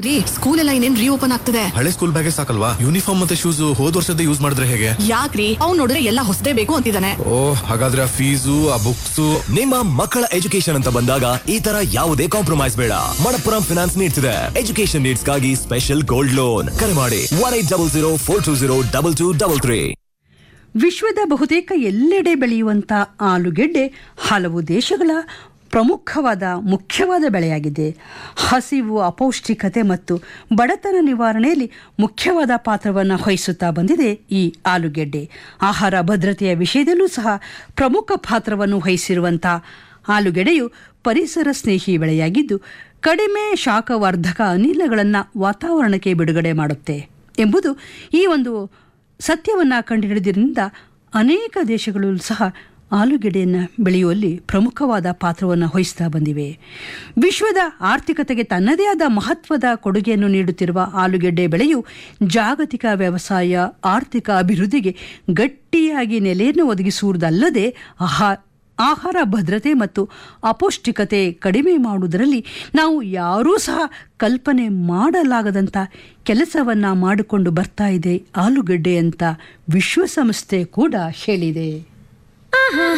ರೀ ಸ್ಕೂಲ್ ಎಲ್ಲ ಇನ್ನೇನ್ ರೀಓಪನ್ ಆಗ್ತದೆ ಹಳೆ ಸ್ಕೂಲ್ ಬ್ಯಾಗೇ ಸಾಕಲ್ವಾ ಯೂನಿಫಾರ್ಮ್ ಮತ್ತೆ ಶೂಸ್ ಹೋದ್ ವರ್ಷದ ಯೂಸ್ ಮಾಡಿದ್ರೆ ಹೇಗೆ ಯಾಕ್ರಿ ಅವ್ನ್ ನೋಡಿದ್ರೆ ಎಲ್ಲ ಹೊಸದೇ ಬೇಕು ಅಂತಿದ್ದಾನೆ ಓ ಹಾಗಾದ್ರೆ ಆ ಫೀಸು ಆ ಬುಕ್ಸ್ ನಿಮ್ಮ ಮಕ್ಕಳ ಎಜುಕೇಶನ್ ಅಂತ ಬಂದಾಗ ಈ ತರ ಯಾವುದೇ ಕಾಂಪ್ರಮೈಸ್ ಬೇಡ ಮಣಪ್ಪುರಂ ಫಿನಾನ್ಸ್ ನೀಡ್ತಿದೆ ಎಜುಕೇಶನ್ ನೀಡ್ಸ್ಗಾಗಿ ಸ್ಪೆಷಲ್ ಗೋಲ್ಡ್ ಲೋನ್ ಕರೆ ಮಾಡಿ one eight double zero four two zero double two double three ವಿಶ್ವದ ಬಹುತೇಕ ಎಲ್ಲೆಡೆ ಬೆಳೆಯುವಂಥ ಆಲೂಗೆಡ್ಡೆ ಹಲವು ದೇಶಗಳ ಪ್ರಮುಖವಾದ ಮುಖ್ಯವಾದ ಬೆಳೆಯಾಗಿದೆ ಹಸಿವು ಅಪೌಷ್ಟಿಕತೆ ಮತ್ತು ಬಡತನ ನಿವಾರಣೆಯಲ್ಲಿ ಮುಖ್ಯವಾದ ಪಾತ್ರವನ್ನು ವಹಿಸುತ್ತಾ ಬಂದಿದೆ ಈ ಆಲೂಗೆಡ್ಡೆ ಆಹಾರ ಭದ್ರತೆಯ ವಿಷಯದಲ್ಲೂ ಸಹ ಪ್ರಮುಖ ಪಾತ್ರವನ್ನು ವಹಿಸಿರುವಂಥ ಆಲೂಗೆಡ್ಡೆಯು ಪರಿಸರ ಸ್ನೇಹಿ ಬೆಳೆಯಾಗಿದ್ದು ಕಡಿಮೆ ಶಾಖವರ್ಧಕ ಅನಿಲಗಳನ್ನು ವಾತಾವರಣಕ್ಕೆ ಬಿಡುಗಡೆ ಮಾಡುತ್ತೆ ಎಂಬುದು ಈ ಒಂದು ಸತ್ಯವನ್ನು ಕಂಡುಹಿಡಿದ್ರಿಂದ ಅನೇಕ ದೇಶಗಳು ಸಹ ಆಲೂಗೆಡ್ಡೆಯನ್ನು ಬೆಳೆಯುವಲ್ಲಿ ಪ್ರಮುಖವಾದ ಪಾತ್ರವನ್ನು ವಹಿಸ್ತಾ ಬಂದಿವೆ ವಿಶ್ವದ ಆರ್ಥಿಕತೆಗೆ ತನ್ನದೇ ಆದ ಮಹತ್ವದ ಕೊಡುಗೆಯನ್ನು ನೀಡುತ್ತಿರುವ ಆಲೂಗೆಡ್ಡೆ ಬೆಳೆಯು ಜಾಗತಿಕ ವ್ಯವಸಾಯ ಆರ್ಥಿಕ ಅಭಿವೃದ್ಧಿಗೆ ಗಟ್ಟಿಯಾಗಿ ನೆಲೆಯನ್ನು ಒದಗಿಸುವುದಲ್ಲದೆ ಆಹಾ ಆಹಾರ ಭದ್ರತೆ ಮತ್ತು ಅಪೌಷ್ಟಿಕತೆ ಕಡಿಮೆ ಮಾಡುವುದರಲ್ಲಿ ನಾವು ಯಾರೂ ಸಹ ಕಲ್ಪನೆ ಮಾಡಲಾಗದಂಥ ಕೆಲಸವನ್ನು ಮಾಡಿಕೊಂಡು ಬರ್ತಾ ಇದೆ ಆಲೂಗಡ್ಡೆ ಅಂತ ವಿಶ್ವಸಂಸ್ಥೆ ಕೂಡ ಹೇಳಿದೆ